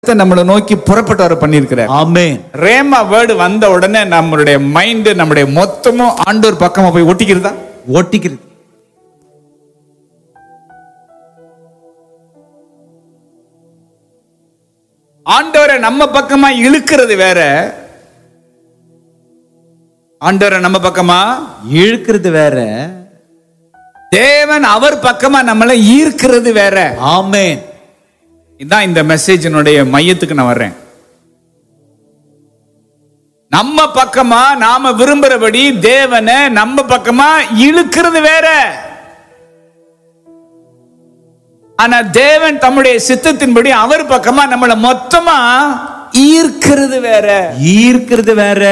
நம்மளை நோக்கி புறப்பட்டு வர பண்ணியிருக்கிறார் ஆமென் ரேமா வேர்டு வந்த உடனே நம்மளுடைய மைண்ட் நம்முடைய மொத்தமும் ஆண்டோர் பக்கமா போய் ஒட்டிக்கிறதா ஒட்டிக்கிறது ஆண்டவரை நம்ம பக்கமா இழுக்கிறது வேற ஆண்டவரை நம்ம பக்கமா இழுக்கிறது வேற தேவன் அவர் பக்கமா நம்மளை ஈர்க்கிறது வேற ஆமென் இதான் இந்த மெசேஜினுடைய மையத்துக்கு நான் வர்றேன் நம்ம பக்கமா நாம விரும்புறபடி தேவனை நம்ம பக்கமா இழுக்கிறது வேற ஆனா தேவன் தம்முடைய சித்தத்தின்படி அவர் பக்கமா நம்மளை மொத்தமா ஈர்க்கிறது வேற ஈர்க்கிறது வேற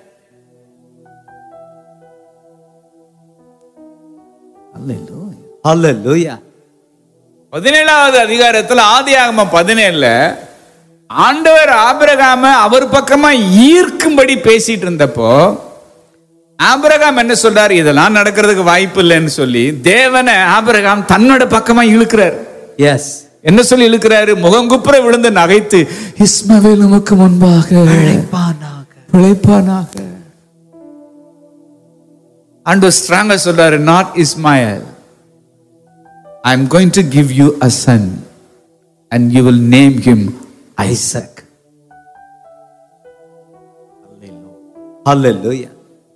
ஹalleluya பதினேழாவது அதிகாரத்துல ஆதியாகம பதினேழுல ஆண்டவர் ஆபிரகாம அவர் பக்கமா ஈர்க்கும்படி பேசிட்டு இருந்தப்போ ஆபிரகாம் என்ன சொல்றாரு இதெல்லாம் நடக்கிறதுக்கு வாய்ப்பு இல்லைன்னு சொல்லி தேவனை ஆபிரகாம் தன்னோட பக்கமா இழுக்கிறார் எஸ் என்ன சொல்லி இழுக்கிறாரு முகங்குப்புற விழுந்து நகைத்து இஸ்மவேல் உமக்கு முன்பாக பிழைப்பானாக ஆண்டு ஸ்ட்ராங்கா சொல்றாரு not Ishmael I am going to give you a son and you will name him Isaac hallelujah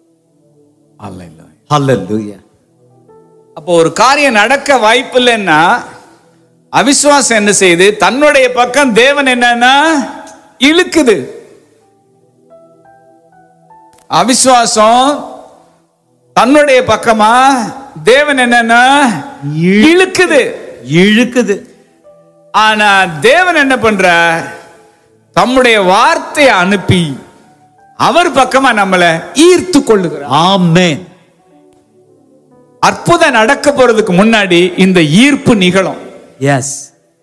hallelujah அப்போ ஒரு காரியம் நடக்க வாய்ப்பு இல்லைன்னா அவிசுவாசம் என்ன செய்யுது தன்னுடைய பக்கம் தேவன் என்னன்னா இழுக்குது அவிசுவாசம் தன்னுடைய பக்கமா தேவன் என்னன்னா இழுக்குது இழுக்குது ஆனா தேவன் என்ன பண்றார் தம்முடைய வார்த்தையை அனுப்பி அவர் பக்கமா நம்மளை ஈர்த்து கொள்ளுகிறார் ஆமென் அற்புதம் நடக்க போறதுக்கு முன்னாடி இந்த ஈர்ப்பு நிகழும் எஸ்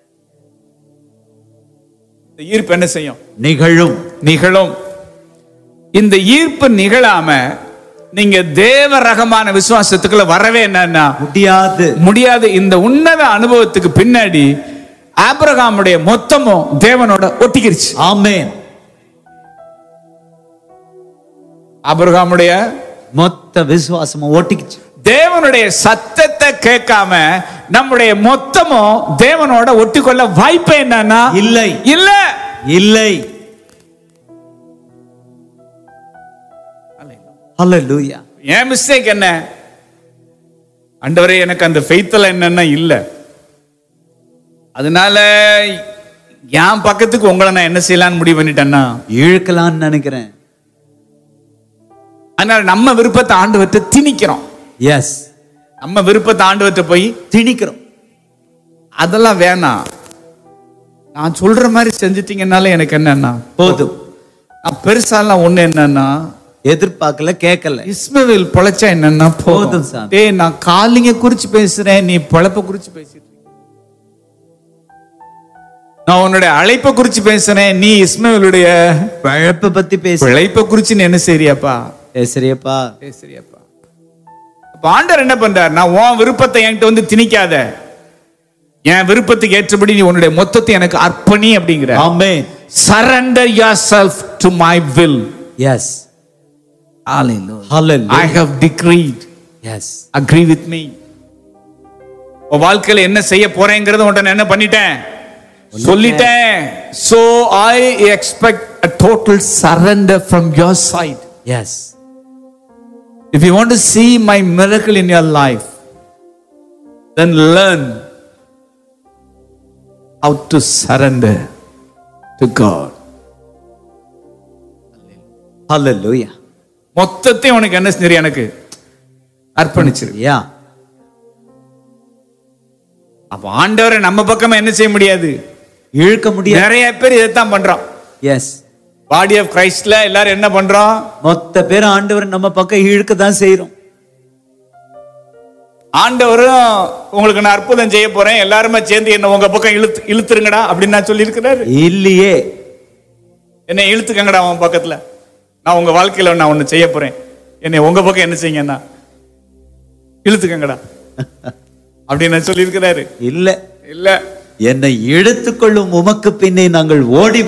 இந்த ஈர்ப்பு என்ன செய்யும் நிகழும் நிகழும் இந்த ஈர்ப்பு நிகழாம நீங்க தேவ ரகமான விசுவாசத்துக்குள்ள வரவே என்னன்னா முடியாது முடியாது இந்த உன்னத அனுபவத்துக்கு பின்னாடி ஆபிரகாமுடைய மொத்தமும் தேவனோட ஒட்டிக்கிருச்சு ஆமென் ஆபிரகாமுடைய மொத்த விசுவாசமும் ஓட்டிக்கிச்சு தேவனுடைய சத்தத்தை கேட்காம நம்முடைய மொத்தமும் தேவனோட ஒட்டிக்கொள்ள வாய்ப்பு என்னன்னா இல்லை இல்ல இல்லை ஹalleluya என் மிஸ்டேக் என்ன ஆண்டவரே எனக்கு அந்த ஃபெய்த்தில் என்னன்னா இல்ல அதனால என் பக்கத்துக்கு உங்களை நான் என்ன செய்யலாம்னு முடிவு பண்ணிட்டேன்னா இழுக்கலாம்னு நினைக்கிறேன் அதனால நம்ம விருப்பத்தை ஆண்டவர்கிட்ட திணிக்கிறோம் எஸ் நம்ம விருப்பத்தை ஆண்டவர்கிட்ட போய் திணிக்கிறோம் அதெல்லாம் வேணாம் நான் சொல்ற மாதிரி செஞ்சிட்டீங்கன்னாலே எனக்கு என்னன்னா போதும் நான் பெருசாலாம் ஒண்ணு என்னன்னா எதிர்பார்க்கல கேட்கல இஸ்மவேல் பொழைச்சா என்னன்னா போதும் போதும் சாமி. டேய் நான் காலிங்க குறிச்சு பேசுறேன் நீ பொழப்ப குறிச்சு பேசிட்டு இருக்க. நான் உன்னுடைய அழைப்பை குறிச்சு பேசுறேன் நீ இஸ்மவேலுடைய பழப்ப பத்தி பேச பிழைப்பை குறிச்சு நீ என்ன செய்றியாப்பா பேசுறியப்பா பேசுறியாப்பா அப்ப ஆண்டவர் என்ன பண்றாருன்னா உன் விருப்பத்தை என்கிட்ட வந்து திணிக்காத என் விருப்பத்துக்கு ஏற்றபடி நீ உன்னுடைய மொத்தத்தை எனக்கு அர்ப்பணி அப்படிங்கிற amen surrender yourself to my will yes hallelujah I have decreed yes agree with me உன் வாழ்க்கையில என்ன செய்ய போறேங்கிறத உன்ட்ட நான் என்ன பண்ணிட்டேன் சொல்லிட்டேன் so I expect a total surrender from your side yes If you want to see my miracle in your life, then learn how to surrender to God. Hallelujah மொத்தத்தையும் உனக்கு என்ன செஞ்சு எனக்கு அர்ப்பணிச்சிரு யா அப்ப ஆண்டவரை நம்ம பக்கமா என்ன செய்ய முடியாது இழுக்க முடியாது நிறைய பேர் இதைத்தான் பண்றோம் எஸ் பாடி ஆஃப் கிரைஸ்ட்ல எல்லாரும் என்ன பண்றோம் மொத்த பேர் ஆண்டவர் நம்ம பக்கம் இழுக்க தான் செய்யறோம் ஆண்டவரும் உங்களுக்கு நான் அற்புதம் செய்ய போறேன் எல்லாருமே சேர்ந்து என்ன உங்க பக்கம் இழுத்து இழுத்துருங்கடா அப்படின்னு நான் சொல்லியிருக்கிறாரு இல்லையே என்னை இழுத்துக்கங்கடா அவன் பக்கத்துல நான் உங்க வாழ்க்கையில நான் ஒண்ணு செய்ய போறேன் என்னை உங்க பக்கம் என்ன செய்யுங்கன்னா இழுத்துக்கங்கடா அப்படின்னு சொல்லியிருக்கிறாரு இல்ல இல்ல என்னை இழுத்துக்கொள்ளும் உமக்கு பின்னே நாங்கள் ஓடி